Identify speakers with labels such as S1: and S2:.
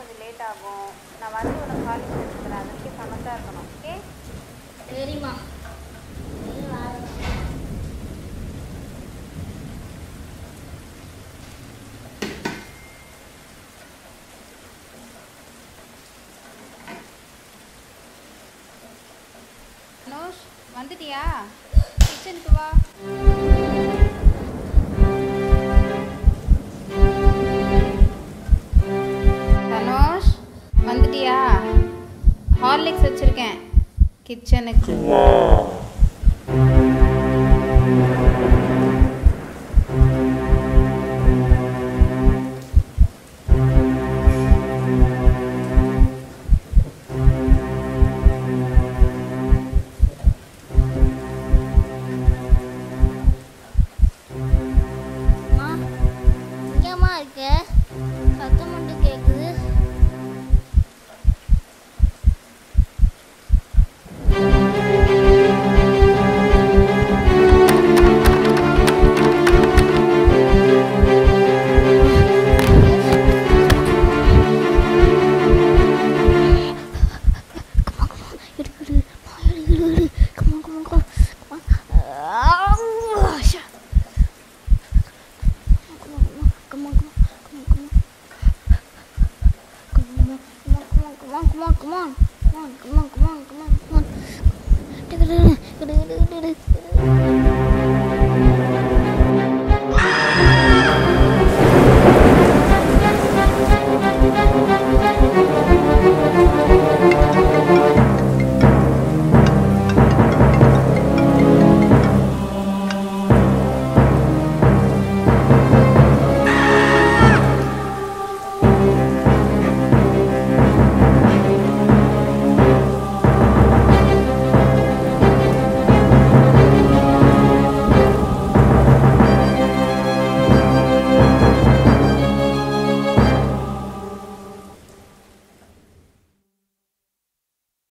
S1: கொஞ்சம் லேட் ஆகும் நான் வந்து உனக்கு காலேஜ் எடுத்துக்கிறேன் அது வரைக்கும் சமத்தாக இருக்கணும் ஓகே
S2: சரிம்மா
S1: அனோஷ் வந்துட்டியா கிச்சனுக்கு வா தனோஷ் வந்துட்டியா ஹார்லிக்ஸ் வச்சுருக்கேன் கிச்சனுக்கு
S2: அம்மா எங்கேம்மா இருக்க சத்தம் மட்டும் கேட்குது Come on, come on, come on, come on, come on, come on, come on, come on.